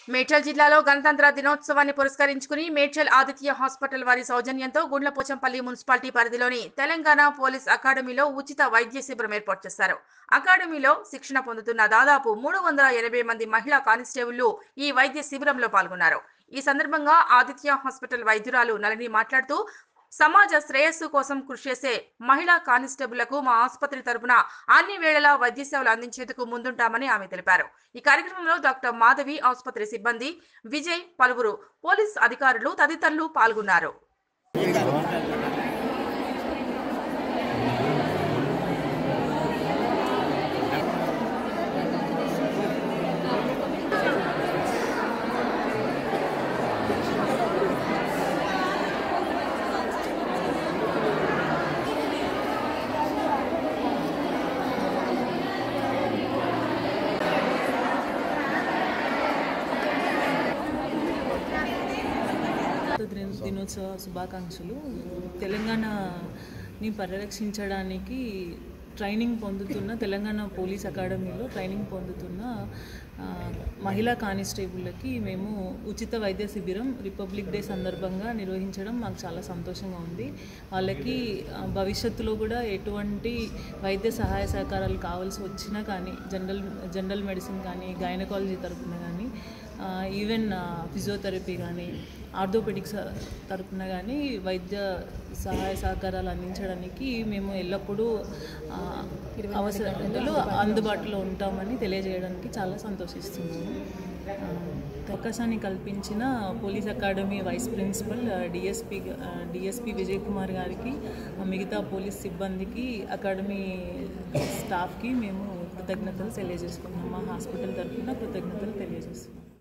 మేడ్చల్ జిల్లాలో గణతంత్ర దినోత్సవాన్ని పురస్కరించుకుని మేడ్చల్ ఆదిత్య హాస్పిటల్ వారి సౌజన్యంతో గుండ్లపోచంపల్లి మున్సిపాలిటీ పరిధిలోని తెలంగాణ పోలీస్ అకాడమీలో ఉచిత వైద్య శిబిరం ఏర్పాటు చేశారు అకాడమీలో శిక్షణ పొందుతున్న దాదాపు మూడు వందల ఎనభై మంది మహిళా కానిస్టేబుళ్లు ఈ వైద్య శిబిరంలో పాల్గొన్నారు ఈ సందర్భంగా ఆదిత్య హాస్పిటల్ వైద్యురాలు నళిని మాట్లాడుతూ సమాజ శ్రేయస్సు కోసం కృషి చేసే మహిళా కానిస్టేబుళ్లకు మా ఆసుపత్రి తరపున అన్ని వేళలా వైద్య సేవలు అందించేందుకు ముందుంటామని ఆమె తెలిపారు ఈ కార్యక్రమంలో డాక్టర్ మాధవి ఆసుపత్రి సిబ్బంది విజయ్ పలువురు పోలీస్ అధికారులు తదితరులు పాల్గొన్నారు దిన- దినోత్సవ శుభాకాంక్షలు తెలంగాణని పరిరక్షించడానికి ట్రైనింగ్ పొందుతున్న తెలంగాణ పోలీస్ అకాడమీలో ట్రైనింగ్ పొందుతున్న ఆ, మహిళా కానిస్టేబుళ్ళకి మేము ఉచిత వైద్య శిబిరం రిపబ్లిక్ డే సందర్భంగా నిర్వహించడం మాకు చాలా సంతోషంగా ఉంది వాళ్ళకి ఆ, భవిష్యత్తులో కూడా ఎటువంటి వైద్య సహాయ సహకారాలు కావాల్సి వచ్చినా కానీ జనరల్ జనరల్ మెడిసిన్ కానీ గైనకాలజీ తరపున కానీ ఆ, ఈవెన్ ఆ, ఫిజియోథెరపీ కానీ ఆర్థోపెడిక్స్ తరపున కానీ వైద్య సహాయ సహకారాలు అందించడానికి మేము ఎల్లప్పుడూ ఆ, అవసరాలు అందుబాటులో ఉంటామని తెలియజేయడానికి చాలా సంతోషిస్తున్నాము ఆ, అవకాశాన్ని కల్పించిన police academy vice principal DSP DSP Vijay Kumar గారికి ఆ, మిగతా పోలీస్ సిబ్బందికి అకాడమీ స్టాఫ్కి మేము కృతజ్ఞతలు తెలియజేసుకున్నాం మా హాస్పిటల్ తరఫున కృతజ్ఞతలు తెలియజేస్తున్నాం